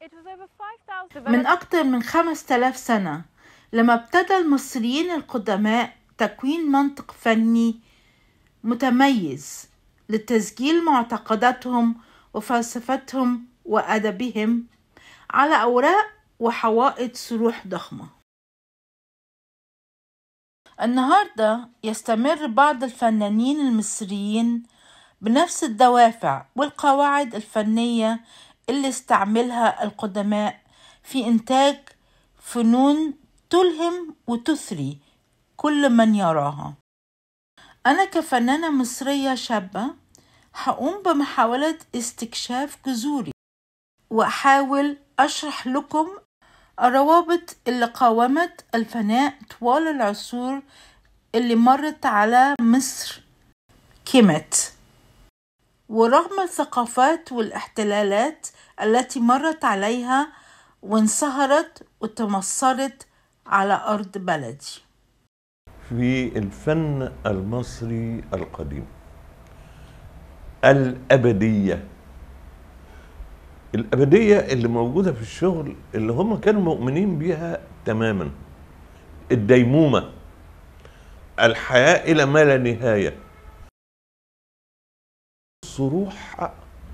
من أكثر من خمس تلاف سنة لما ابتدى المصريين القدماء تكوين منطق فني متميز لتسجيل معتقداتهم وفلسفتهم وأدبهم على أوراق وحوائط صروح ضخمة النهاردة يستمر بعض الفنانين المصريين بنفس الدوافع والقواعد الفنية اللي استعملها القدماء في إنتاج فنون تلهم وتثري كل من يراها أنا كفنانة مصرية شابة هقوم بمحاولة استكشاف جذوري وأحاول أشرح لكم الروابط اللي قاومت الفناء طوال العصور اللي مرت على مصر كمت ورغم الثقافات والاحتلالات التي مرت عليها وانصهرت وتمصرت على أرض بلدي في الفن المصري القديم الأبدية الأبدية اللي موجودة في الشغل اللي هم كانوا مؤمنين بيها تماما الديمومة الحياة إلى ما لا نهاية الصروح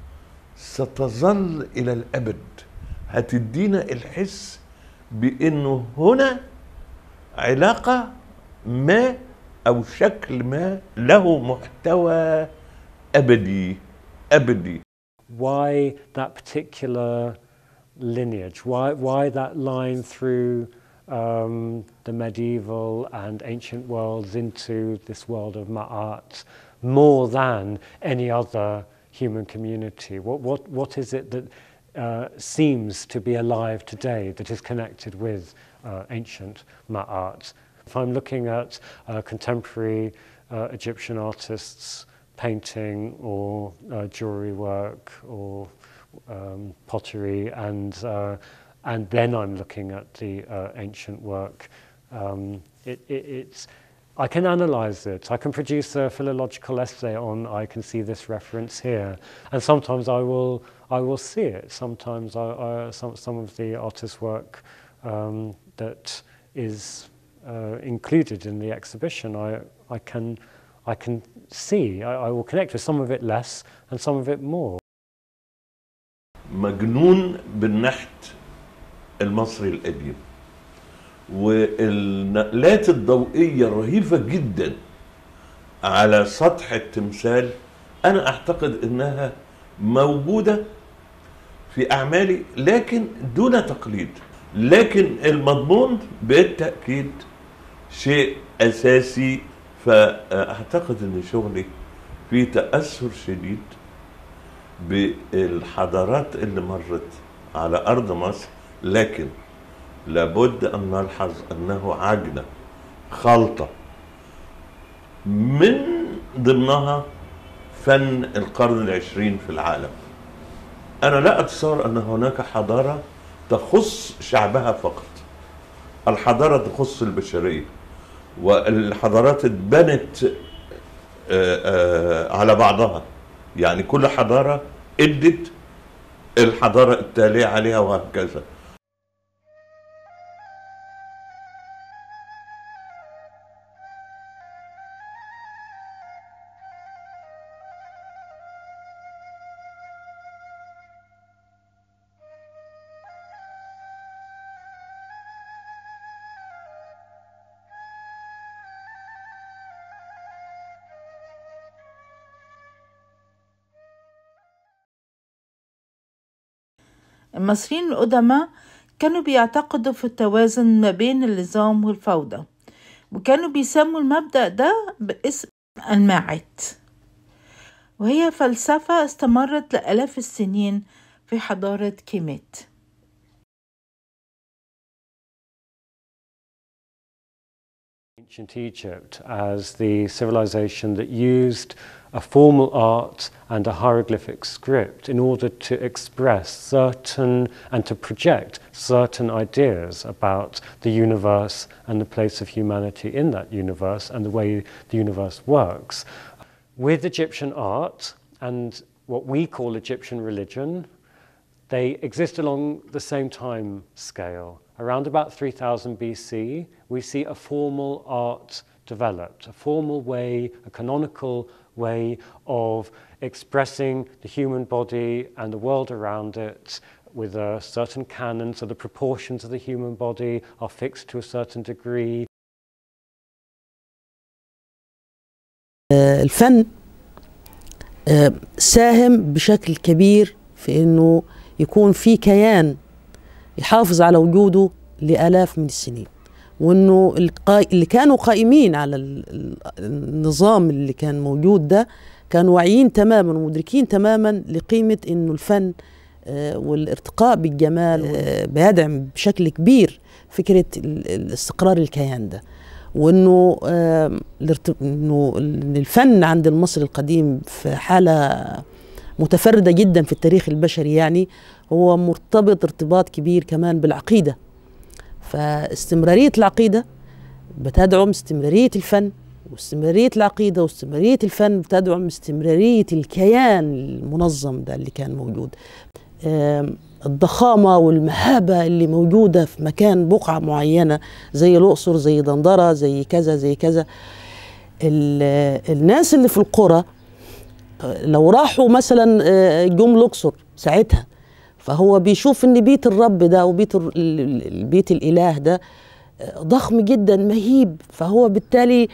ستظل إلى الأبد هتدينا الحس بأنه هنا علاقة ما أو شكل ما له محتوى أبدي أبدي why that particular lineage, why, why that line through um, the medieval and ancient worlds into this world of Ma'at more than any other human community? What, what, what is it that uh, seems to be alive today that is connected with uh, ancient Ma'at? If I'm looking at uh, contemporary uh, Egyptian artists, painting or uh, jewelry work or um, pottery and uh, and then I'm looking at the uh, ancient work. Um, it, it, it's I can analyze it. I can produce a philological essay on. I can see this reference here, and sometimes I will I will see it. Sometimes I, I some some of the artist's work um, that is uh, included in the exhibition. I I can I can see, I, I will connect with some of it less and some of it more. مجنون بالنحت المصري القديم والنقلات الضوئية رهيبة جدا على سطح التمثال أنا أعتقد أنها موجودة في أعمالي لكن دون تقليد لكن المضمون بالتأكيد شيء أساسي فأعتقد أن شغلي فيه تأثر شديد بالحضارات اللي مرت على أرض مصر لكن لابد أن نلحظ أنه عجنة خلطة من ضمنها فن القرن العشرين في العالم أنا لا أتصور أن هناك حضارة تخص شعبها فقط الحضارة تخص البشرية والحضارات اتبنت آه، آه، على بعضها يعني كل حضارة ادت الحضارة التالية عليها وهكذا المصريين القدماء كانوا بيعتقدوا في التوازن ما بين النظام والفوضى وكانوا بيسموا المبدأ ده باسم الماعت وهي فلسفة استمرت لآلاف السنين في حضارة كيميت Ancient Egypt as the civilization that used a formal art and a hieroglyphic script in order to express certain and to project certain ideas about the universe and the place of humanity in that universe and the way the universe works. With Egyptian art and what we call Egyptian religion, they exist along the same time scale. Around about 3000 BC, we see a formal art developed, a formal way, a canonical way of expressing the human body and the world around it with a certain canon, so the proportions of the human body are fixed to a certain degree. الفن آه، ساهم بشكل كبير في انه يكون في كيان يحافظ على وجوده لالاف من السنين وانه القا- اللي كانوا قائمين على ال- ال- النظام اللي كان موجود ده كانوا واعيين تماما ومدركين تماما لقيمه انه الفن آه، والارتقاء بالجمال آه، بيدعم بشكل كبير فكره ال- ال- استقرار الكيان ده وانه آم، الارت- انه ال- الفن عند المصري القديم في حاله متفرده جدا في التاريخ البشري يعني هو مرتبط ارتباط كبير كمان بالعقيده فاستمراريه العقيده بتدعم استمراريه الفن واستمراريه العقيده واستمراريه الفن بتدعم استمراريه الكيان المنظم ده اللي كان موجود آم، الضخامه والمهابه اللي موجوده في مكان بقعه معينه زي الاقصر زي دندره زي كذا زي كذا ال- الناس اللي في القرى آه، لو راحوا مثلا آه، جم الاقصر ساعتها فهو بيشوف ان بيت الرب ده وبيت ال- ال- ال- بيت الاله ده آه، ضخم جدا مهيب فهو بالتالي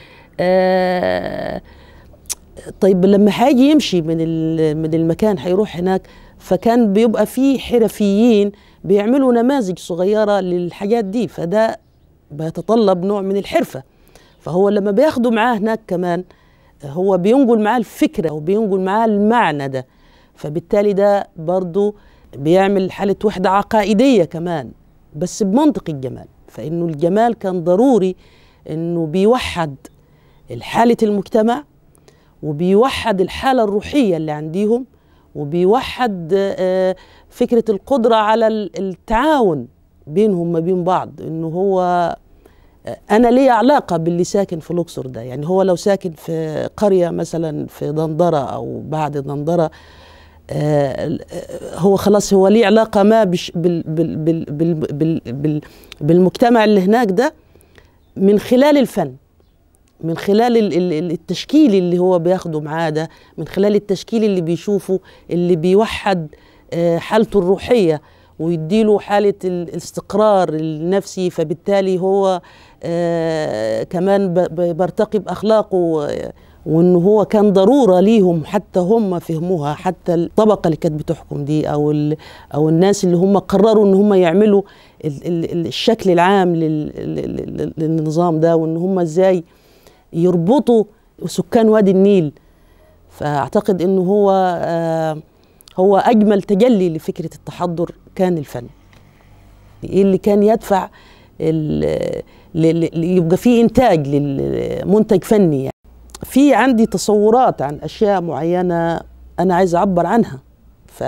آه، طيب لما هيجي يمشي من ال- من المكان هيروح هناك فكان بيبقى فيه حرفيين بيعملوا نماذج صغيره للحاجات دي فده بيتطلب نوع من الحرفه فهو لما بياخده معاه هناك كمان هو بينقل معاه الفكره وبينقل معاه المعنى ده فبالتالي ده برضو بيعمل حاله وحده عقائديه كمان بس بمنطق الجمال فانه الجمال كان ضروري انه بيوحد حاله المجتمع وبيوحد الحاله الروحيه اللي عنديهم وبيوحد آه، فكره القدره على ال- التعاون بينهم ما بين بعض انه هو آه، انا لي علاقه باللي ساكن في الاقصر ده يعني هو لو ساكن في قريه مثلا في دندره او بعد دندره آه، ال- آه، هو خلاص هو ليه علاقه ما بش بال بال بال بال بال بال بالمجتمع اللي هناك ده من خلال الفن من خلال ال- ال- ال- التشكيل اللي هو بياخده معاه ده من خلال التشكيل اللي بيشوفه اللي بيوحد آه، حالته الروحية ويديله حالة ال- الاستقرار النفسي فبالتالي هو آه، كمان ب- ب- بيرتقي بأخلاقه آه، وانه هو كان ضروره ليهم حتى هم فهموها حتى الطبقه اللي كانت بتحكم دي او ال- او الناس اللي هم قرروا ان هم يعملوا ال- ال- الشكل العام لل- لل- لل- للنظام ده وان هم ازاي يربطوا سكان وادي النيل فاعتقد انه هو آه، هو اجمل تجلي لفكره التحضر كان الفن ايه اللي كان يدفع ال- ل- ل- يبقى في انتاج للمنتج فني يعني. في عندي تصورات عن اشياء معينه انا عايز اعبر عنها ف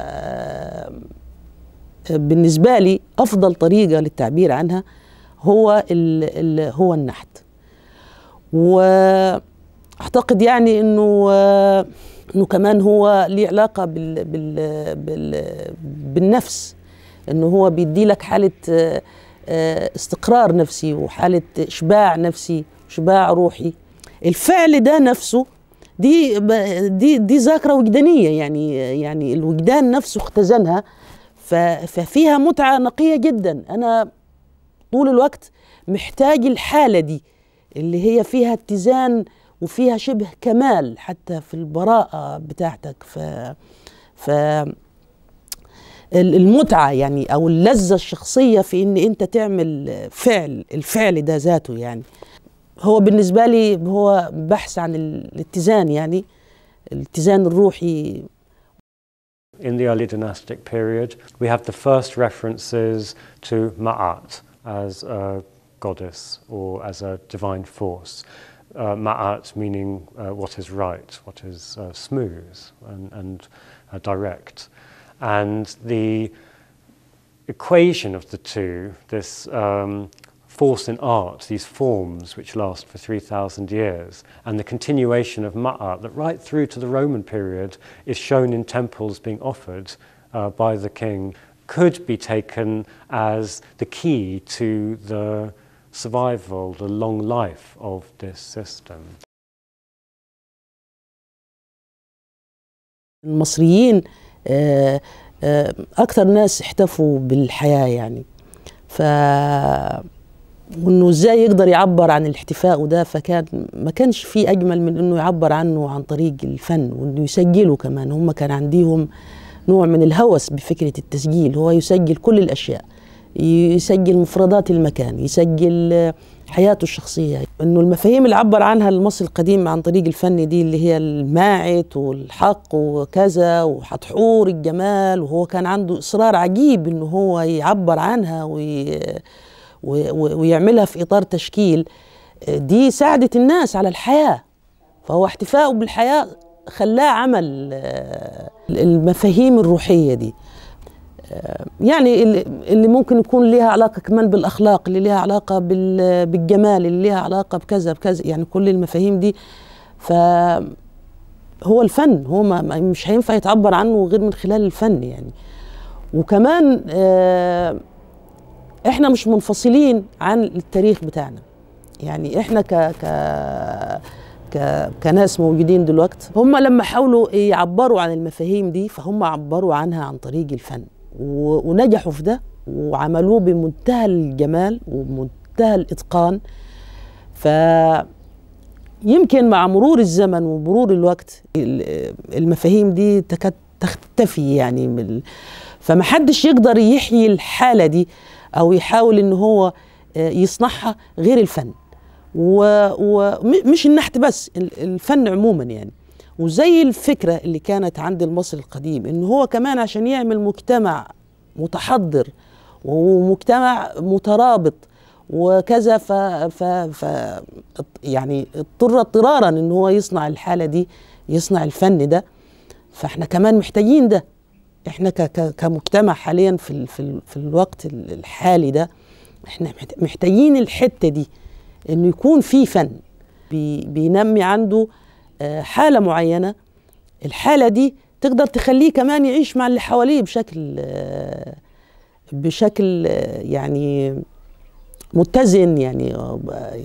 بالنسبه لي افضل طريقه للتعبير عنها هو ال ال هو النحت واعتقد يعني انه آه، انه كمان هو ليه علاقه بال بال بال بالنفس انه هو بيدي لك حاله آه، آه، استقرار نفسي وحاله اشباع نفسي اشباع روحي الفعل ده نفسه دي ب- دي دي ذاكره وجدانيه يعني يعني الوجدان نفسه اختزنها ف- ففيها متعه نقيه جدا انا طول الوقت محتاج الحالة دي اللي هي فيها اتزان وفيها شبه كمال حتى في البراءة بتاعتك ف ف ال- المتعة يعني أو اللذة الشخصية في إن أنت تعمل فعل الفعل ده ذاته يعني هو بالنسبة لي هو بحث عن ال- الاتزان يعني الاتزان الروحي In the early dynastic period, we have the first references to Ma'at as a goddess or as a divine force. Uh, Ma'at meaning uh, what is right, what is uh, smooth and, and uh, direct. And the equation of the two, this um, force in art, these forms which last for 3,000 years, and the continuation of Ma'at that right through to the Roman period is shown in temples being offered uh, by the king could be taken as the key to the survival, the long life of this system. المصريين آه، آه، أكثر ناس احتفوا بالحياة يعني ف وانه ازاي يقدر يعبر عن الاحتفاء وده فكان ما كانش في اجمل من انه يعبر عنه عن طريق الفن وانه يسجله كمان هم كان عندهم نوع من الهوس بفكره التسجيل هو يسجل كل الاشياء يسجل مفردات المكان يسجل آه، حياته الشخصيه انه المفاهيم اللي عبر عنها المصري القديم عن طريق الفن دي اللي هي الماعت والحق وكذا وحتحور الجمال وهو كان عنده اصرار عجيب انه هو يعبر عنها وي و- و- ويعملها في اطار تشكيل آه، دي ساعدت الناس على الحياه فهو احتفاؤه بالحياه خلاه عمل آه، المفاهيم الروحيه دي آه، يعني اللي اللي ممكن يكون لها علاقه كمان بالاخلاق اللي لها علاقه بال- بالجمال اللي لها علاقه بكذا بكذا يعني كل المفاهيم دي ف هو الفن هو ما ما- مش هينفع يتعبر عنه غير من خلال الفن يعني وكمان آه احنا مش منفصلين عن التاريخ بتاعنا يعني احنا ك ك ك كناس موجودين دلوقتي هم لما حاولوا يعبروا عن المفاهيم دي فهم عبروا عنها عن طريق الفن و- ونجحوا في ده وعملوه بمنتهى الجمال ومنتهى الاتقان ف يمكن مع مرور الزمن ومرور الوقت ال- المفاهيم دي تكاد تختفي يعني من ال- فمحدش يقدر يحيي الحالة دي أو يحاول إن هو آه، يصنعها غير الفن ومش النحت بس ال- الفن عموما يعني وزي الفكرة اللي كانت عند المصري القديم إن هو كمان عشان يعمل مجتمع متحضر ومجتمع مترابط وكذا ف, ف, ف يعني اضطر اضطرارا ان هو يصنع الحاله دي يصنع الفن ده فاحنا كمان محتاجين ده احنا ك ك كمجتمع حاليا في ال في, ال في الوقت ال- الحالي ده احنا محت- محتاجين الحته دي انه يكون في فن بي بينمي عنده آه، حاله معينه الحاله دي تقدر تخليه كمان يعيش مع اللي حواليه بشكل آه، بشكل آه، يعني متزن يعني آه، يعني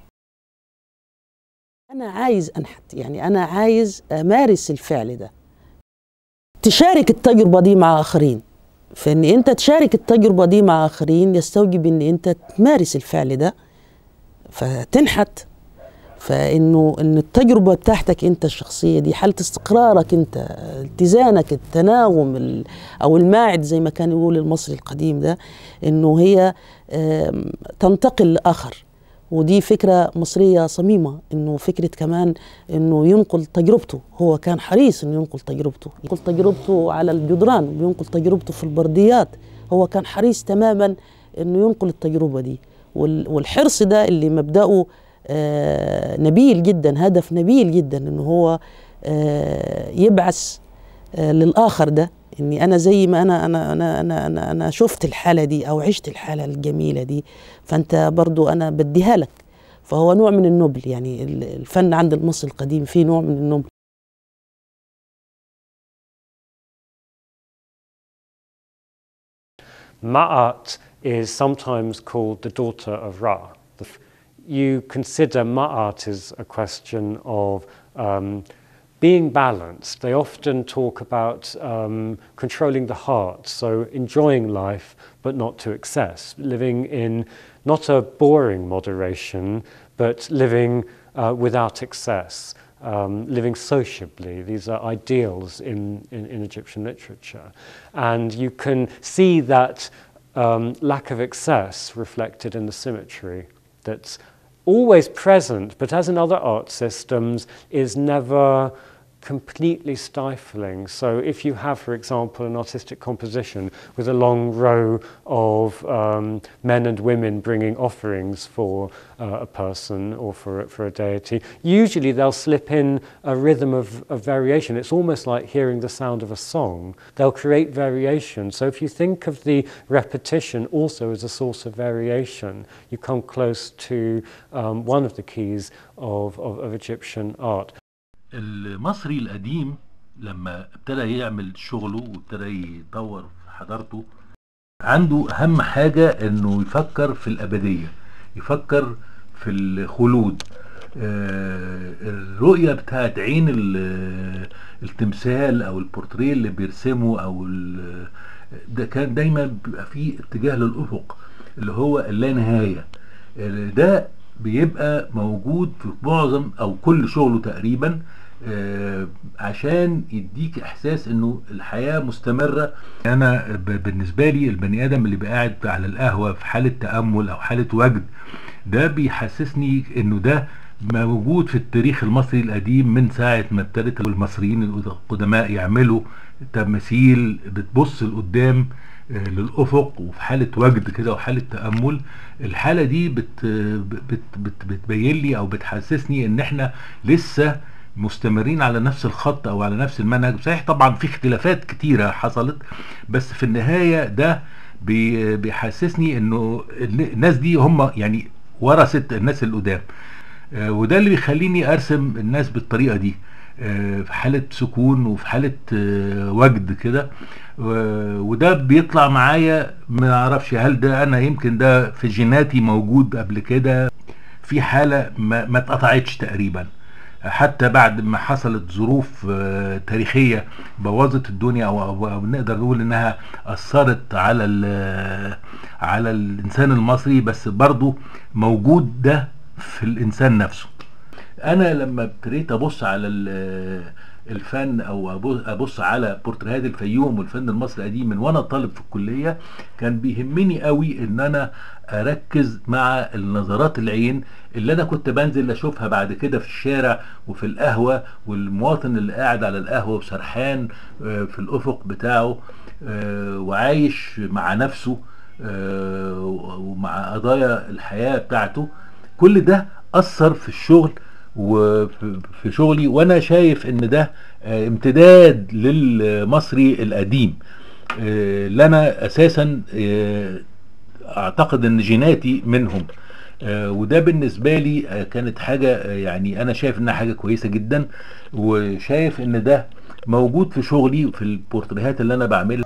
انا عايز انحت يعني انا عايز امارس الفعل ده تشارك التجربه دي مع اخرين فان انت تشارك التجربه دي مع اخرين يستوجب ان انت تمارس الفعل ده فتنحت فانه ان التجربه بتاعتك انت الشخصيه دي حاله استقرارك انت اتزانك التناغم ال- او الماعد زي ما كان يقول المصري القديم ده انه هي آم، تنتقل لاخر ودي فكره مصريه صميمه انه فكره كمان انه ينقل تجربته هو كان حريص انه ينقل تجربته ينقل تجربته على الجدران وينقل تجربته في البرديات هو كان حريص تماما انه ينقل التجربه دي وال- والحرص ده اللي مبداه آه، نبيل جدا هدف نبيل جدا انه هو آه، يبعث آه، للاخر ده اني انا زي ما انا انا انا انا انا, أنا شفت الحاله دي او عشت الحاله الجميله دي فانت برضو انا بديها لك فهو نوع من النبل يعني ال- الفن عند المصري القديم فيه نوع من النبل Ma'at is sometimes called the daughter of Ra. The f- You consider Ma'at as a question of um, being balanced. They often talk about um, controlling the heart, so enjoying life but not to excess, living in not a boring moderation, but living uh, without excess. Um, living sociably. These are ideals in, in, in Egyptian literature. And you can see that um, lack of excess reflected in the symmetry that's always present, but as in other art systems, is never completely stifling. So if you have, for example, an artistic composition with a long row of um, men and women bringing offerings for uh, a person or for, for a deity, usually they'll slip in a rhythm of, of variation. It's almost like hearing the sound of a song. They'll create variation. So if you think of the repetition also as a source of variation, you come close to um, one of the keys of, of, of Egyptian art. المصري القديم لما ابتدى يعمل شغله وابتدى يطور في حضارته عنده اهم حاجة انه يفكر في الابدية يفكر في الخلود آه، الرؤية بتاعت عين ال- التمثال او البورتريه اللي بيرسمه او ال- ده كان دايما بيبقى فيه اتجاه للافق اللي هو اللانهاية آه، ده بيبقى موجود في معظم او كل شغله تقريبا آه، عشان يديك احساس انه الحياه مستمره انا ب- بالنسبه لي البني ادم اللي قاعد على القهوه في حاله تامل او حاله وجد ده بيحسسني انه ده موجود في التاريخ المصري القديم من ساعه ما ابتدت المصريين القدماء يعملوا تماثيل بتبص لقدام آه، للافق وفي حاله وجد كده وحاله تامل الحاله دي بت بت بت بتبين لي او بتحسسني ان احنا لسه مستمرين على نفس الخط او على نفس المنهج صحيح طبعا في اختلافات كتيره حصلت بس في النهايه ده بي- بيحسسني انه الناس دي هم يعني ورثت الناس القدام آه، وده اللي بيخليني ارسم الناس بالطريقه دي آه، في حالة سكون وفي حالة آه، وجد كده و- وده بيطلع معايا ما اعرفش هل ده انا يمكن ده في جيناتي موجود قبل كده في حالة ما, ما اتقطعتش تقريبا حتى بعد ما حصلت ظروف آه، تاريخية بوظت الدنيا او, أو, أو نقدر نقول انها اثرت على ال- على الانسان المصري بس برضو موجود ده في الانسان نفسه انا لما ابتديت ابص على ال- الفن او أبص- ابص على بورتريهات الفيوم والفن المصري القديم من وانا طالب في الكليه كان بيهمني قوي ان انا اركز مع النظرات العين اللي انا كنت بنزل اشوفها بعد كده في الشارع وفي القهوه والمواطن اللي قاعد على القهوه وسرحان آه، في الافق بتاعه آه، وعايش مع نفسه آه، ومع قضايا الحياه بتاعته كل ده اثر في الشغل وفي في شغلي وانا شايف ان ده آه، امتداد للمصري القديم آه، اللي انا اساسا آه، اعتقد ان جيناتي منهم آه، وده بالنسبه لي آه، كانت حاجه آه، يعني انا شايف انها حاجه كويسه جدا وشايف ان ده موجود في شغلي في البورتريهات اللي انا بعملها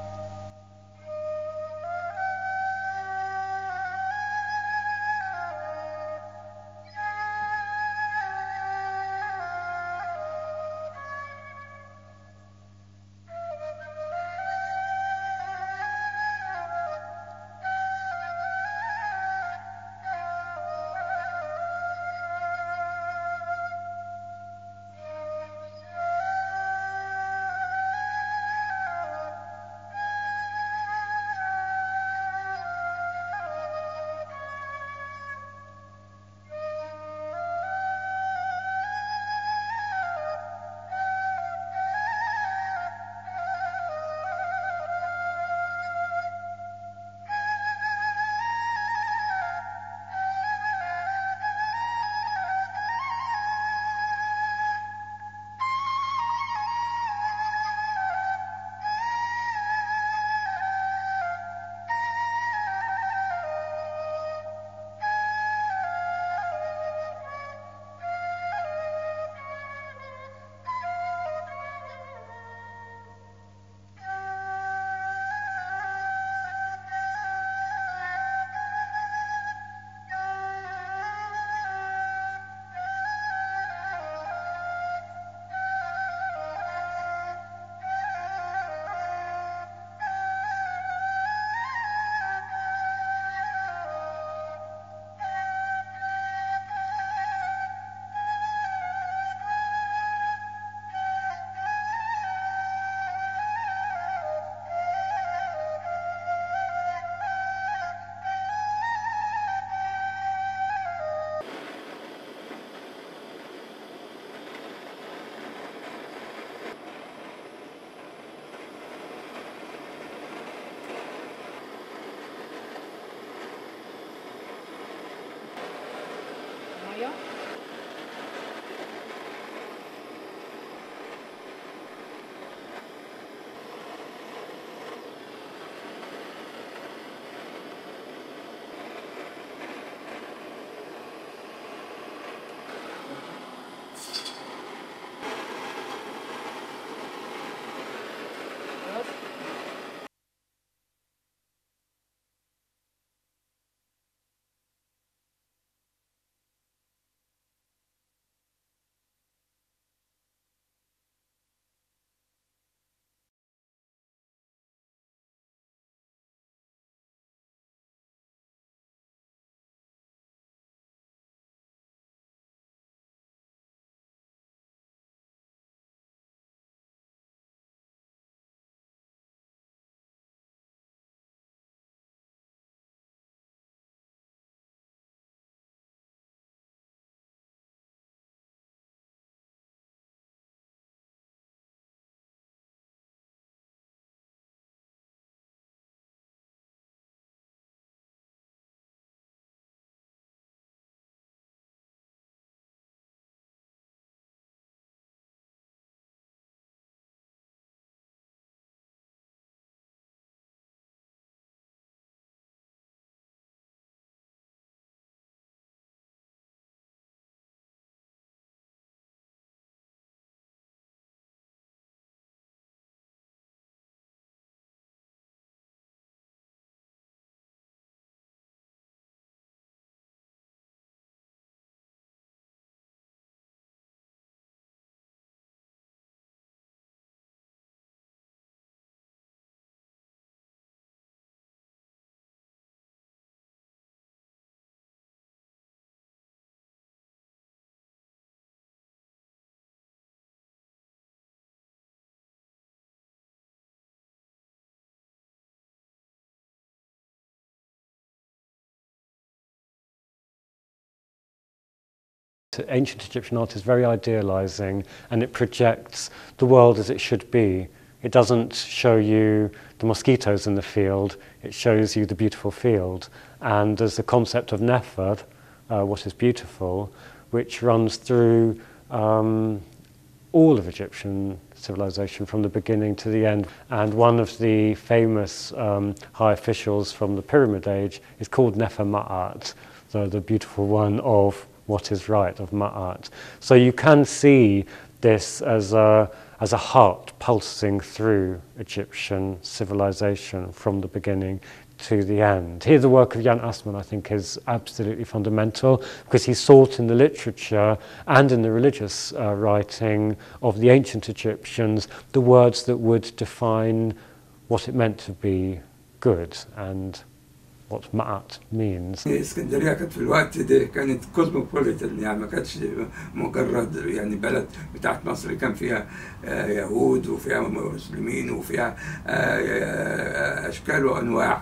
Ancient Egyptian art is very idealizing and it projects the world as it should be. It doesn't show you the mosquitoes in the field, it shows you the beautiful field. And there's the concept of Nefer, uh, what is beautiful, which runs through um, all of Egyptian civilization from the beginning to the end. And one of the famous um, high officials from the Pyramid Age is called Nefer Ma'at, the, the beautiful one of what is right, of Ma'at. So you can see this as a, as a heart pulsing through Egyptian civilization from the beginning to the end. Here, the work of Jan Assmann, I think, is absolutely fundamental because he sought in the literature and in the religious uh, writing of the ancient Egyptians the words that would define what it meant to be good and what ma'at means. اسكندريه كانت في الوقت ده كانت كوزموبوليتان يعني ما كانتش مجرد يعني بلد بتاعت مصر كان فيها آه، يهود وفيها مسلمين وفيها آه، آه، اشكال وانواع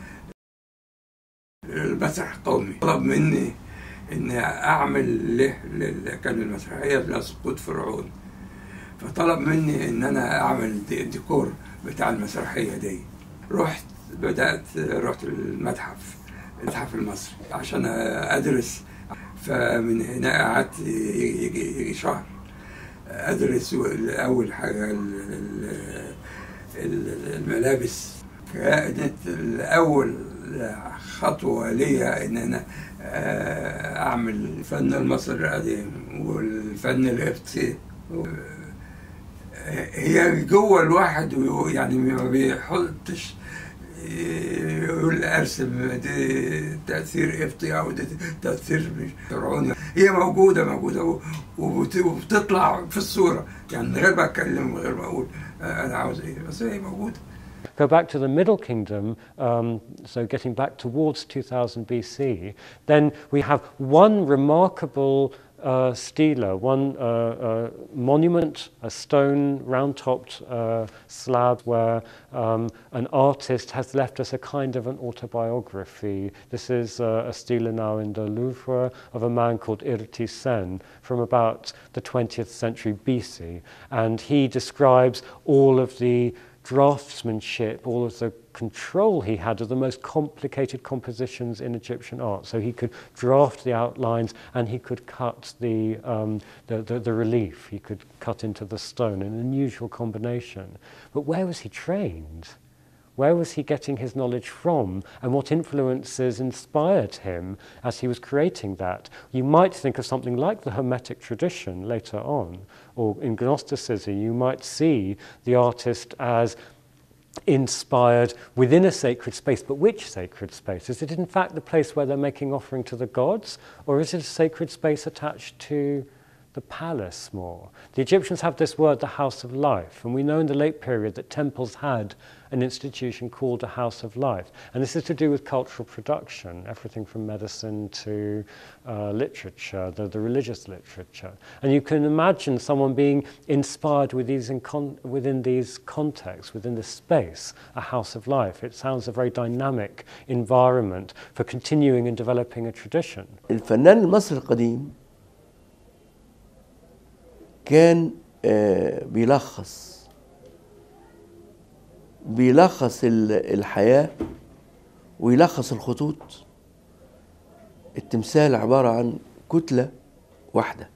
المسرح القومي طلب مني اني اعمل له لل- كان المسرحيه اسمها سقوط فرعون فطلب مني ان انا اعمل دي- ديكور بتاع المسرحيه دي رحت بدات رحت المتحف المتحف المصري عشان ادرس فمن هنا قعدت يجي يجي شهر ادرس اول حاجه ال- ال- ال- الملابس كانت الاول خطوه ليا ان انا آه، اعمل الفن المصري القديم والفن القبطي هي جوه الواحد ويو- يعني ما بيحطش يقول ارسم دي تاثير قبطي او ده تاثير مش فرعوني هي موجوده موجوده و- وبت- وبتطلع في الصوره يعني من غير ما اتكلم من غير ما اقول آه، انا عاوز ايه بس هي موجوده Go back to the Middle Kingdom, um, so getting back towards 2000 BC, then we have one remarkable uh, stela, one uh, uh, monument, a stone round topped uh, slab where um, an artist has left us a kind of an autobiography. This is uh, a stela now in the Louvre of a man called Irti Sen from about the 20th century BC. And he describes all of the draftsmanship, all of the control he had of the most complicated compositions in Egyptian art. So he could draft the outlines and he could cut the, um, the, the, the relief, he could cut into the stone, an unusual combination. But where was he trained? Where was he getting his knowledge from? And what influences inspired him as he was creating that? You might think of something like the Hermetic tradition later on, or in Gnosticism, you might see the artist as inspired within a sacred space. But which sacred space? Is it in fact the place where they're making offering to the gods? Or is it a sacred space attached to the palace more? The Egyptians have this word, the house of life. And we know in the late period that temples had an institution called a house of life. And this is to do with cultural production, everything from medicine to uh, literature, the, the religious literature. And you can imagine someone being inspired with these in con- within these contexts, within this space, a house of life. It sounds a very dynamic environment for continuing and developing a tradition. الفنان المصري القديم كان آه، بيلخص بيلخص ال- الحياة ويلخص الخطوط التمثال عبارة عن كتلة واحدة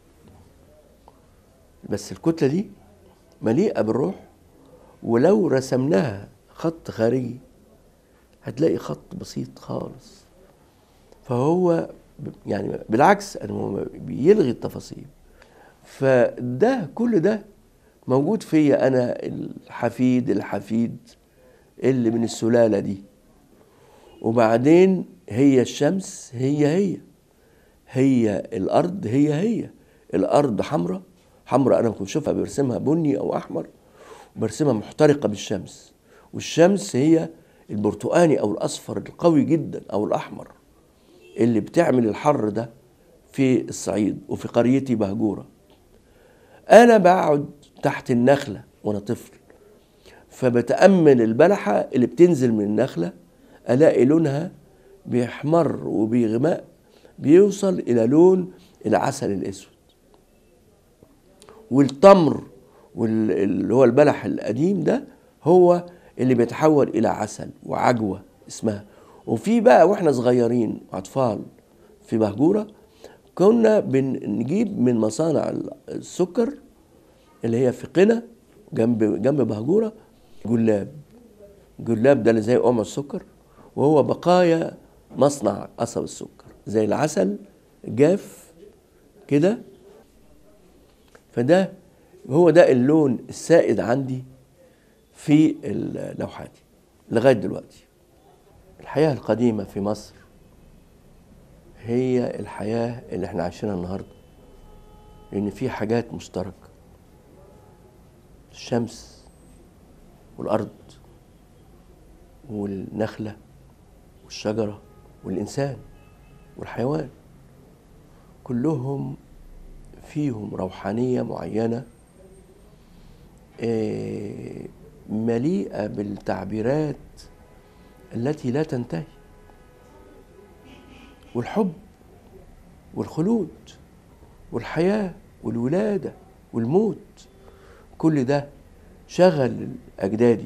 بس الكتلة دي مليئة بالروح ولو رسمناها خط خارجي هتلاقي خط بسيط خالص فهو ب- يعني بالعكس أنا هو بيلغي التفاصيل فده كل ده موجود فيا انا الحفيد الحفيد اللي من السلاله دي وبعدين هي الشمس هي هي هي الارض هي هي الارض حمراء حمراء انا كنت بشوفها برسمها بني او احمر وبرسمها محترقه بالشمس والشمس هي البرتقاني او الاصفر القوي جدا او الاحمر اللي بتعمل الحر ده في الصعيد وفي قريتي بهجوره انا بقعد تحت النخله وانا طفل فبتامل البلحه اللي بتنزل من النخله الاقي لونها بيحمر وبيغمق بيوصل الى لون العسل الاسود والتمر واللي هو البلح القديم ده هو اللي بيتحول الى عسل وعجوه اسمها وفي بقى واحنا صغيرين اطفال في بهجوره كنا بنجيب من مصانع السكر اللي هي في قنا جنب جنب بهجوره جلاب جلاب ده اللي زي قمع السكر وهو بقايا مصنع قصب السكر زي العسل جاف كده فده هو ده اللون السائد عندي في لوحاتي لغايه دلوقتي الحياه القديمه في مصر هي الحياه اللي احنا عايشينها النهارده لان في حاجات مشتركه الشمس والارض والنخله والشجره والانسان والحيوان كلهم فيهم روحانيه معينه مليئه بالتعبيرات التي لا تنتهي والحب والخلود والحياه والولاده والموت كل ده شغل اجدادي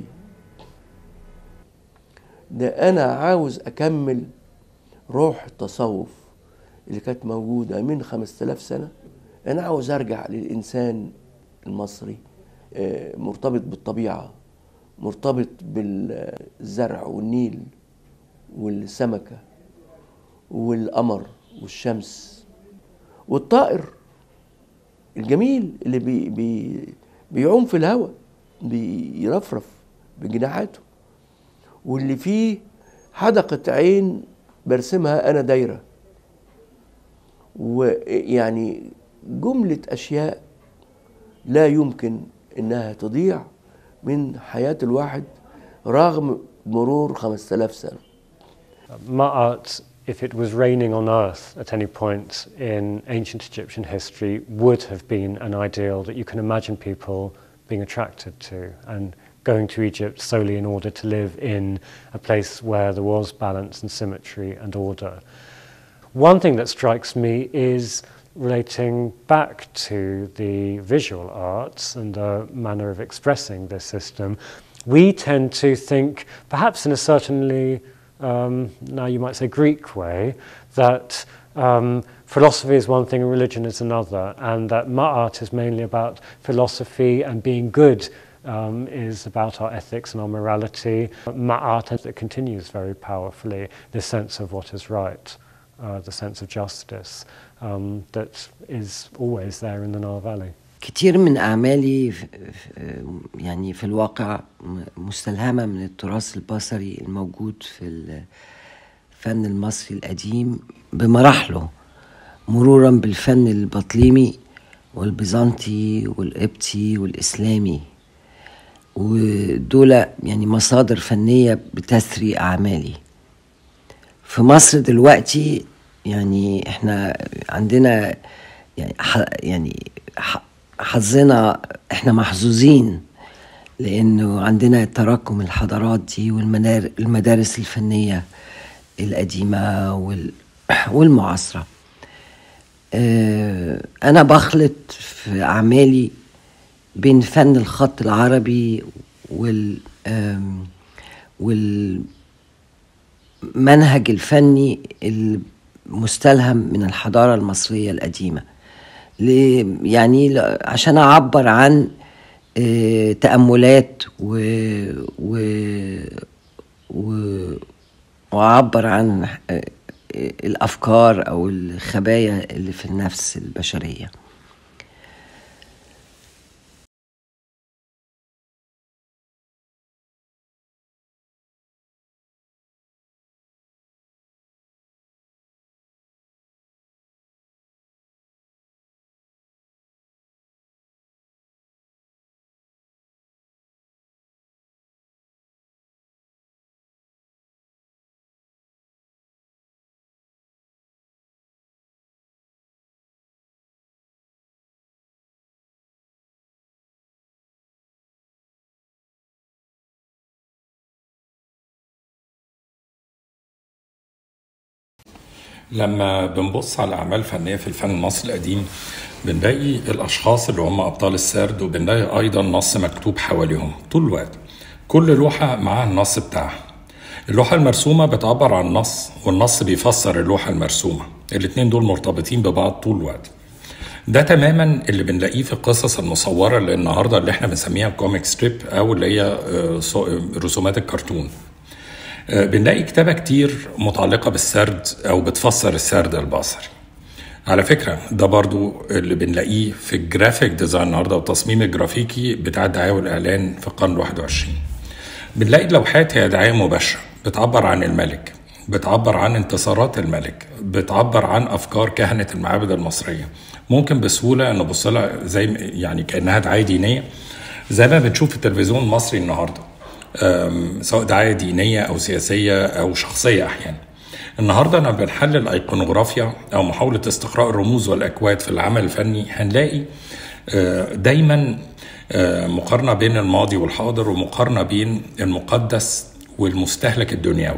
ده انا عاوز اكمل روح التصوف اللي كانت موجوده من خمسة آلاف سنه انا عاوز ارجع للانسان المصري مرتبط بالطبيعه مرتبط بالزرع والنيل والسمكه والقمر والشمس والطائر الجميل اللي بي بي بيعوم في الهواء بيرفرف بجناحاته واللي فيه حدقة عين برسمها أنا دايرة ويعني جملة أشياء لا يمكن إنها تضيع من حياة الواحد رغم مرور خمسة آلاف سنة Ma art, if it was raining on earth at any point in ancient Egyptian history, would have been an ideal that you can imagine people being attracted to and going to Egypt solely in order to live in a place where there was balance and symmetry and order. One thing that strikes me is relating back to the visual arts and the manner of expressing this system. We tend to think, perhaps in a certainly um, now you might say Greek way, that um, philosophy is one thing and religion is another, and that Ma'at is mainly about philosophy and being good um, is about our ethics and our morality. Ma'at that continues very powerfully this sense of what is right, uh, the sense of justice um, that is always there in the Nile Valley. كتير من أعمالي يعني في الواقع مستلهمة من التراث البصري الموجود في الفن المصري القديم بمراحله مرورا بالفن البطليمي والبيزنطي والقبطي والإسلامي ودول يعني مصادر فنية بتثري أعمالي في مصر دلوقتي يعني احنا عندنا يعني يعني حظنا احنا محظوظين لانه عندنا تراكم الحضارات دي والمدارس الفنيه القديمه والمعاصره انا بخلط في اعمالي بين فن الخط العربي وال والمنهج الفني المستلهم من الحضاره المصريه القديمه يعني عشان اعبر عن تاملات و, و, و واعبر عن الافكار او الخبايا اللي في النفس البشريه لما بنبص على أعمال فنية في الفن المصري القديم بنلاقي الأشخاص اللي هم أبطال السرد وبنلاقي أيضا نص مكتوب حواليهم طول الوقت كل لوحة معاها النص بتاعها اللوحة المرسومة بتعبر عن النص والنص بيفسر اللوحة المرسومة الاتنين دول مرتبطين ببعض طول الوقت ده تماما اللي بنلاقيه في القصص المصورة اللي النهاردة اللي احنا بنسميها كوميك ستريب أو اللي هي آه، صو- رسومات الكرتون آه، بنلاقي كتابة كتير متعلقة بالسرد أو بتفسر السرد البصري على فكرة ده برضو اللي بنلاقيه في الجرافيك ديزاين النهاردة والتصميم الجرافيكي بتاع الدعاية والإعلان في القرن 21 بنلاقي لوحات هي دعاية مباشرة بتعبر عن الملك بتعبر عن انتصارات الملك بتعبر عن أفكار كهنة المعابد المصرية ممكن بسهولة نبص لها زي م- يعني كأنها دعاية دينية زي ما بنشوف في التلفزيون المصري النهارده أم، سواء دعاية دينية أو سياسية أو شخصية أحيانا النهارده لما بنحلل ايقونوغرافيا او محاوله استقراء الرموز والاكواد في العمل الفني هنلاقي آه، دايما آه، مقارنه بين الماضي والحاضر ومقارنه بين المقدس والمستهلك الدنيوي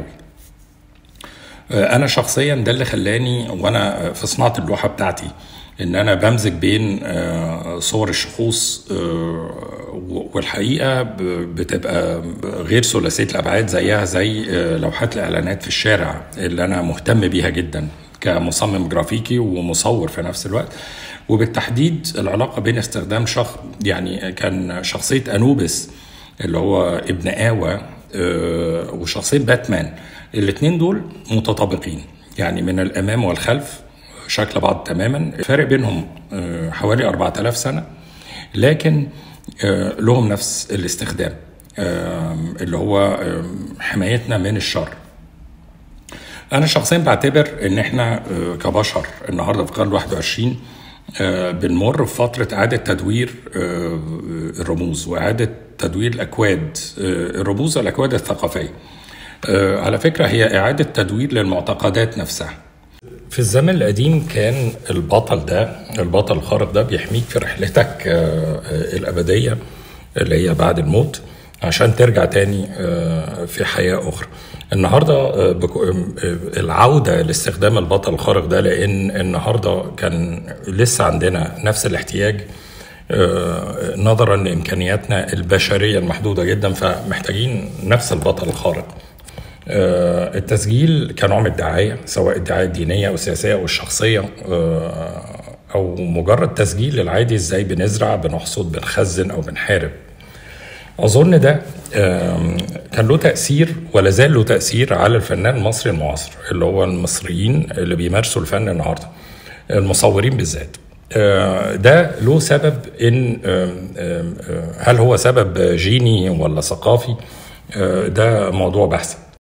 آه، انا شخصيا ده اللي خلاني وانا في صناعه اللوحه بتاعتي ان انا بمزج بين آه، صور الشخوص آه، والحقيقه ب- بتبقى غير ثلاثيه الابعاد زيها زي آه، لوحات الاعلانات في الشارع اللي انا مهتم بيها جدا كمصمم جرافيكي ومصور في نفس الوقت وبالتحديد العلاقه بين استخدام شخص يعني كان شخصيه انوبس اللي هو ابن آوى آه، وشخصية باتمان الاتنين دول متطابقين يعني من الأمام والخلف شكل بعض تماما الفرق بينهم آه، حوالي 4000 سنة لكن آه، لهم نفس الاستخدام آه، اللي هو آه، حمايتنا من الشر انا شخصيا بعتبر ان احنا آه، كبشر النهارده في القرن 21 آه، بنمر بفتره اعاده تدوير آه، الرموز واعاده تدوير الاكواد آه، الرموز والاكواد الثقافيه آه، على فكره هي اعاده تدوير للمعتقدات نفسها في الزمن القديم كان البطل ده البطل الخارق ده بيحميك في رحلتك آه، آه، الأبدية اللي هي بعد الموت عشان ترجع تاني آه، في حياة أخرى النهاردة آه، بكو- آه، العودة لاستخدام البطل الخارق ده لأن النهاردة كان لسه عندنا نفس الاحتياج آه، نظرا لإمكانياتنا البشرية المحدودة جدا فمحتاجين نفس البطل الخارق آه، التسجيل كنوع من الدعاية سواء الدعاية الدينية أو السياسية أو الشخصية آه، أو مجرد تسجيل العادي إزاي بنزرع بنحصد بنخزن أو بنحارب أظن ده آم، كان له تأثير ولا زال له تأثير على الفنان المصري المعاصر اللي هو المصريين اللي بيمارسوا الفن النهارده المصورين بالذات آه، ده له سبب ان آم، آم، آه، هل هو سبب جيني ولا ثقافي آه، ده موضوع بحث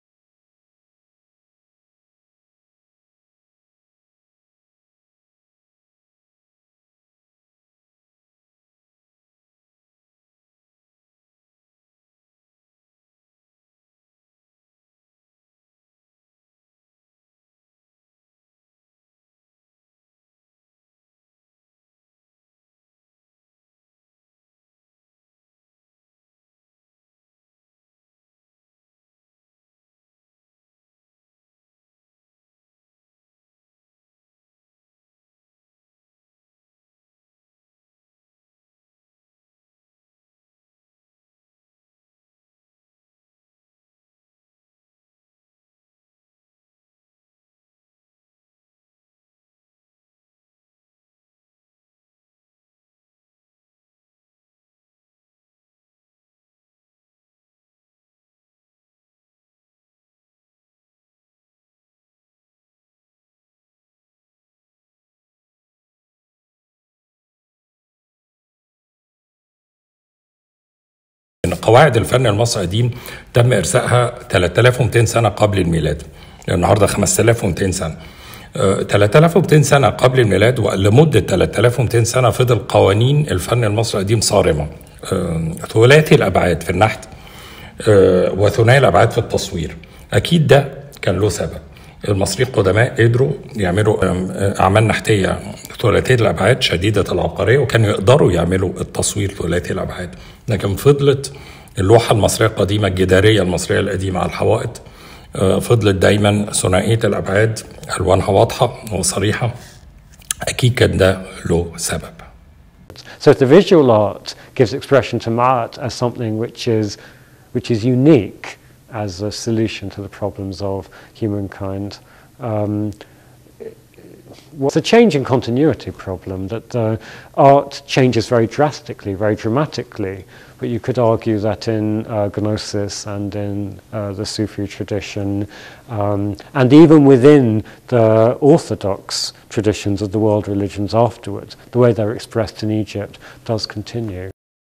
ان قواعد الفن المصري القديم تم ارسائها 3200 سنه قبل الميلاد النهارده 5200 سنه آه، 3200 سنه قبل الميلاد ولمده 3200 سنه فضل قوانين الفن المصري القديم صارمه آه، ثلاثي الابعاد في النحت آه، وثنائي الابعاد في التصوير اكيد ده كان له سبب المصريين القدماء قدروا يعملوا آم، آه، اعمال نحتيه ثلاثيه الابعاد شديده العبقريه وكانوا يقدروا يعملوا التصوير ثلاثي الابعاد لكن فضلت اللوحه المصريه القديمه الجداريه المصريه القديمه على الحوائط آه، فضلت دايما ثنائية الأبعاد ألوانها واضحة وصريحة أكيد كان ده له سبب So the visual art gives expression to art as something which is, which is unique as a solution to the problems of humankind. Um, it's a change in continuity problem that uh, art changes very drastically, very dramatically. But you could argue that in uh, Gnosis and in uh, the Sufi tradition, um, and even within the orthodox traditions of the world religions afterwards, the way they're expressed in Egypt does continue.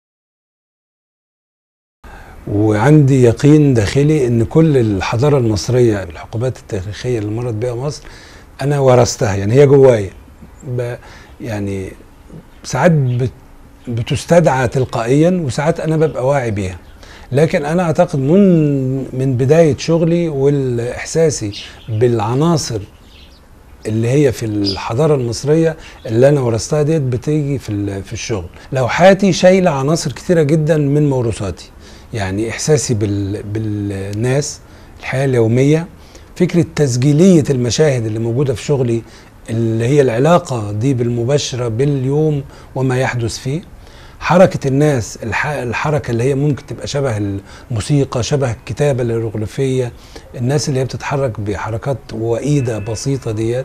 وعندي يقين داخلي ان كل الحضاره المصريه الحقوبات التاريخيه اللي مرت بها مصر انا ورثتها يعني هي جوايا ب- يعني ساعات بت- بتستدعى تلقائيا وساعات انا ببقى واعي بيها لكن انا اعتقد من من بدايه شغلي والاحساسي بالعناصر اللي هي في الحضاره المصريه اللي انا ورثتها ديت بتيجي في ال- في الشغل لوحاتي شايله عناصر كتيره جدا من موروثاتي يعني احساسي بال بالناس الحياه اليوميه فكره تسجيليه المشاهد اللي موجوده في شغلي اللي هي العلاقه دي بالمباشره باليوم وما يحدث فيه حركة الناس الح- الحركة اللي هي ممكن تبقى شبه الموسيقى شبه الكتابة الهيروغليفية الناس اللي هي بتتحرك بحركات وئيدة بسيطة ديت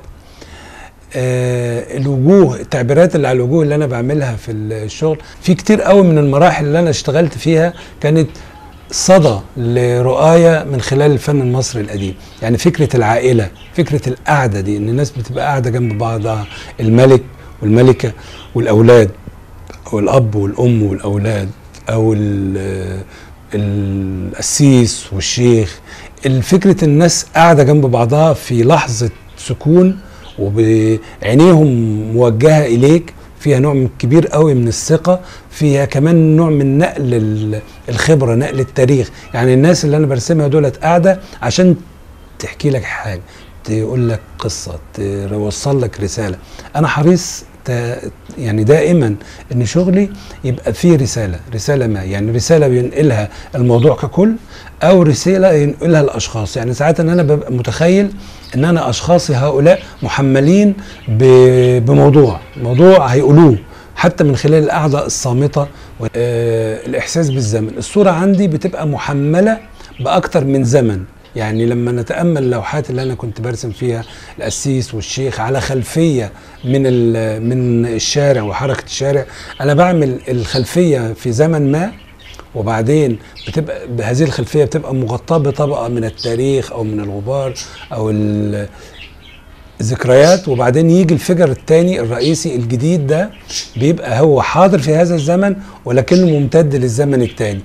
آه الوجوه التعبيرات اللي على الوجوه اللي انا بعملها في الشغل في كتير قوي من المراحل اللي انا اشتغلت فيها كانت صدى لرؤاية من خلال الفن المصري القديم يعني فكرة العائلة فكرة القعدة دي ان الناس بتبقى قاعدة جنب بعضها الملك والملكة والأولاد أو الأب والأم والأولاد أو ال- القسيس والشيخ الفكرة الناس قاعدة جنب بعضها في لحظة سكون وبعينيهم موجهة إليك فيها نوع من كبير قوي من الثقة فيها كمان نوع من نقل ال- الخبرة نقل التاريخ يعني الناس اللي أنا برسمها دولت قاعدة عشان تحكي لك حاجة تقول لك قصة توصل لك رسالة أنا حريص ت- يعني دائما ان شغلي يبقى فيه رساله رساله ما يعني رساله بينقلها الموضوع ككل او رساله ينقلها الاشخاص يعني ساعات ان انا ببقى متخيل ان انا اشخاصي هؤلاء محملين ب- بموضوع موضوع هيقولوه حتى من خلال القعده الصامته والاحساس بالزمن الصوره عندي بتبقى محمله باكتر من زمن يعني لما نتامل اللوحات اللي انا كنت برسم فيها القسيس والشيخ على خلفيه من ال- من الشارع وحركه الشارع انا بعمل الخلفيه في زمن ما وبعدين بتبقى بهذه الخلفيه بتبقى مغطاه بطبقه من التاريخ او من الغبار او ال- الذكريات وبعدين يجي الفجر الثاني الرئيسي الجديد ده بيبقى هو حاضر في هذا الزمن ولكنه ممتد للزمن الثاني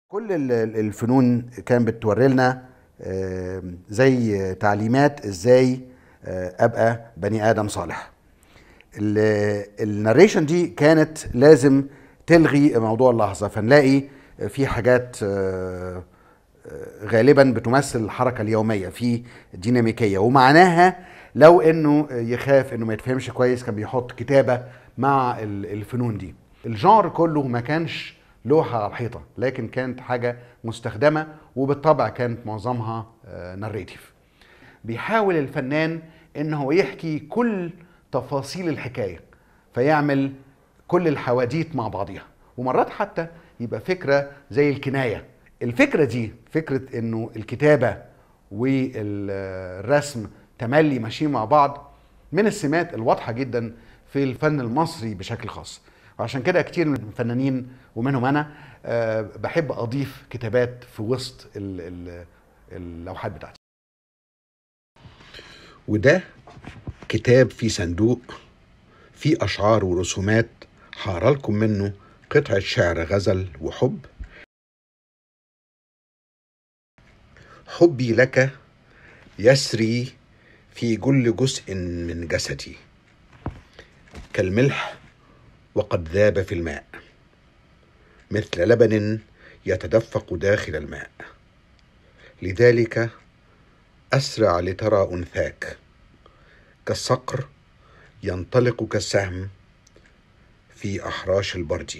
كل ال- ال- الفنون كان بتوري لنا آه، زي تعليمات ازاي آه، ابقى بني ادم صالح ال- الناريشن دي كانت لازم تلغي موضوع اللحظه فنلاقي في حاجات آه، آه، غالبا بتمثل الحركه اليوميه في ديناميكيه ومعناها لو انه يخاف انه ما يتفهمش كويس كان بيحط كتابه مع ال- الفنون دي الجانر كله ما كانش لوحه على الحيطه لكن كانت حاجه مستخدمه وبالطبع كانت معظمها ناريتيف بيحاول الفنان ان هو يحكي كل تفاصيل الحكايه فيعمل كل الحواديت مع بعضها ومرات حتى يبقى فكره زي الكنايه الفكره دي فكره انه الكتابه والرسم تملي ماشيين مع بعض من السمات الواضحه جدا في الفن المصري بشكل خاص وعشان كده كتير من الفنانين ومنهم انا آه، بحب اضيف كتابات في وسط ال- ال- اللوحات بتاعتي وده كتاب فيه صندوق فيه أشعار ورسومات هقرا منه قطعة شعر غزل وحب حبي لك يسري في كل جزء من جسدي كالملح وقد ذاب في الماء مثل لبن يتدفق داخل الماء لذلك أسرع لترى أنثاك كالصقر ينطلق كالسهم في أحراش البرد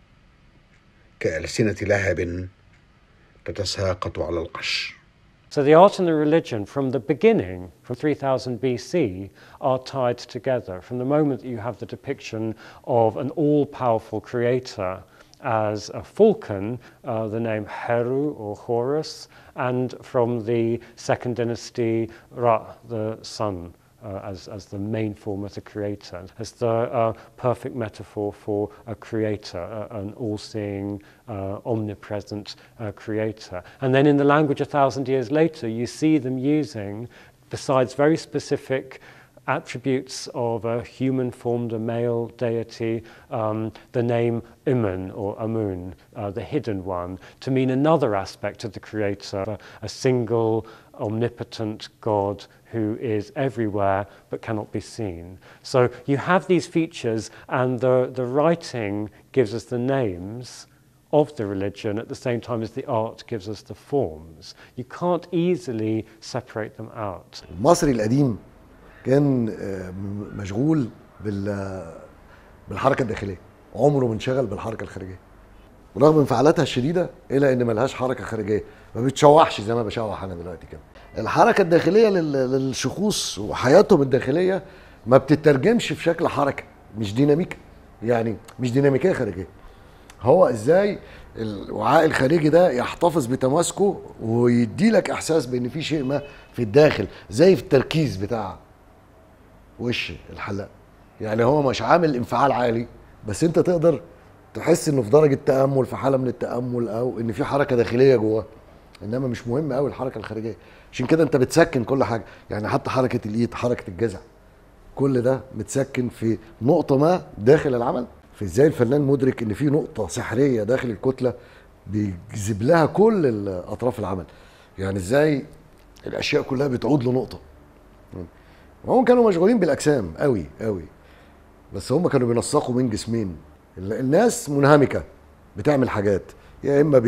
كألسنة لهب تتساقط على القش So the art and the religion from the beginning, from 3000 BC, are tied together. From the moment that you have the depiction of an all powerful creator as a falcon, uh, the name Heru or Horus, and from the second dynasty, Ra, the sun. Uh, as, as the main form of the creator, as the uh, perfect metaphor for a creator, uh, an all seeing, uh, omnipresent uh, creator. And then in the language a thousand years later, you see them using, besides very specific attributes of a human formed, a male deity, um, the name Imun or Amun, uh, the hidden one, to mean another aspect of the creator, a, a single omnipotent God who is everywhere but cannot be seen. So you have these features, and the, the writing gives us the names of the religion at the same time as the art gives us the forms. You can't easily separate them out. المصري القديم كان آه، م- مشغول بال بالحركه الداخليه عمره ما انشغل بالحركه الخارجيه ورغم انفعالاتها الشديده الا ان ملهاش حركه خارجيه ما بتشوحش زي ما بشوح انا دلوقتي كده الحركه الداخليه لل- للشخوص وحياتهم الداخليه ما بتترجمش في شكل حركه مش ديناميك يعني مش ديناميكيه خارجيه هو ازاي الوعاء الخارجي ده يحتفظ بتماسكه ويدي لك احساس بان في شيء ما في الداخل زي في التركيز بتاع وش الحلاق يعني هو مش عامل انفعال عالي بس انت تقدر تحس انه في درجه تامل في حاله من التامل او ان في حركه داخليه جواه انما مش مهم قوي الحركه الخارجيه عشان كده انت بتسكن كل حاجه يعني حتى حركه الايد حركه الجزع كل ده متسكن في نقطه ما داخل العمل في ازاي الفنان مدرك ان في نقطه سحريه داخل الكتله بيجذب لها كل ال- اطراف العمل يعني ازاي الاشياء كلها بتعود لنقطه وهم كانوا مشغولين بالاجسام قوي قوي بس هم كانوا بينسقوا بين جسمين ال- الناس منهمكه بتعمل حاجات يا اما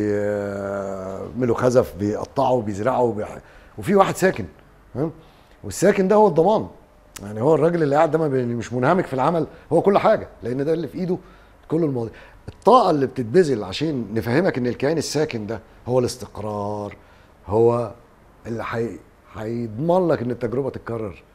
بيعملوا خزف بيقطعوا بيزرعوا بيح... وفي واحد ساكن فاهم والساكن ده هو الضمان يعني هو الراجل اللي قاعد ده ما بي- مش منهمك في العمل هو كل حاجه لان ده اللي في ايده كل المواضيع الطاقه اللي بتتبذل عشان نفهمك ان الكيان الساكن ده هو الاستقرار هو اللي حي... هيضمن لك ان التجربه تتكرر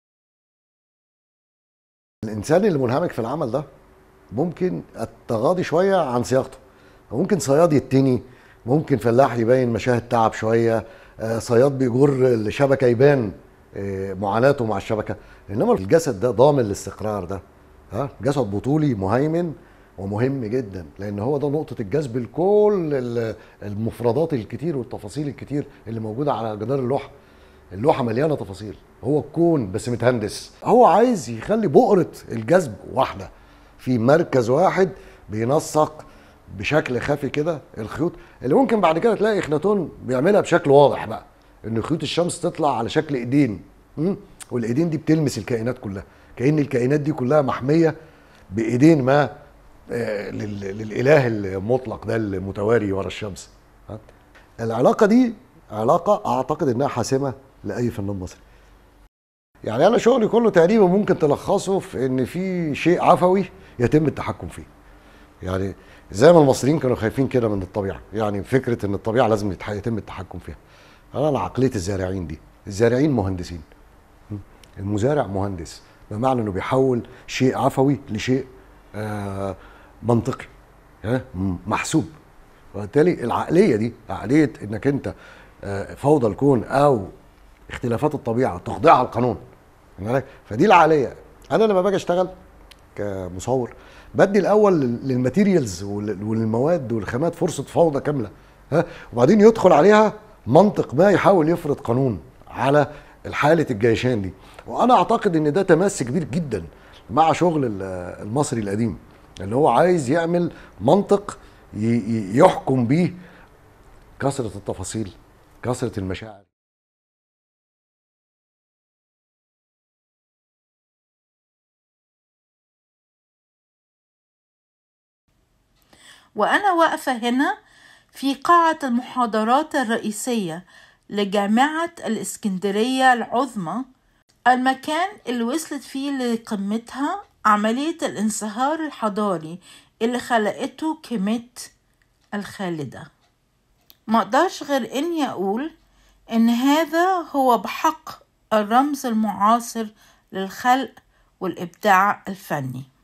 الانسان اللي منهمك في العمل ده ممكن التغاضي شويه عن صياغته ممكن صياد يتني ممكن فلاح يبين مشاهد تعب شويه آه، صياد بيجر الشبكه يبان آه، معاناته مع الشبكه انما الجسد ده ضامن الاستقرار ده ها جسد بطولي مهيمن ومهم جدا لان هو ده نقطه الجذب لكل ال- المفردات الكتير والتفاصيل الكتير اللي موجوده على جدار اللوحه اللوحه مليانه تفاصيل هو الكون بس متهندس هو عايز يخلي بؤره الجذب واحده في مركز واحد بينسق بشكل خفي كده الخيوط اللي ممكن بعد كده تلاقي اخناتون بيعملها بشكل واضح بقى ان خيوط الشمس تطلع على شكل ايدين م? والايدين دي بتلمس الكائنات كلها كأن الكائنات دي كلها محمية بايدين ما آه، لل- للاله المطلق ده المتواري ورا الشمس ها؟ العلاقة دي علاقة اعتقد انها حاسمة لاي فنان مصري يعني انا شغلي كله تقريبا ممكن تلخصه في ان في شيء عفوي يتم التحكم فيه يعني زي ما المصريين كانوا خايفين كده من الطبيعه يعني فكره ان الطبيعه لازم يتح- يتم التحكم فيها انا على عقليه الزارعين دي الزارعين مهندسين م? المزارع مهندس بمعنى انه بيحول شيء عفوي لشيء آه منطقي ها؟ م- محسوب وبالتالي العقليه دي عقليه انك انت آه، فوضى الكون او اختلافات الطبيعه تخضعها القانون واخد بالك؟ فدي العقليه انا لما باجي اشتغل كمصور بدي الاول لل- للماتيريالز وال- وللمواد والخامات فرصه فوضى كامله ها وبعدين يدخل عليها منطق ما يحاول يفرض قانون على حاله الجيشان دي وانا اعتقد ان ده تماس كبير جدا مع شغل ال- المصري القديم اللي هو عايز يعمل منطق ي- ي- يحكم بيه كثره التفاصيل كثره المشاعر وأنا واقفة هنا في قاعة المحاضرات الرئيسية لجامعة الإسكندرية العظمى المكان اللي وصلت فيه لقمتها عملية الانصهار الحضاري اللي خلقته كيميت الخالدة ما اقدرش غير اني اقول ان هذا هو بحق الرمز المعاصر للخلق والابداع الفني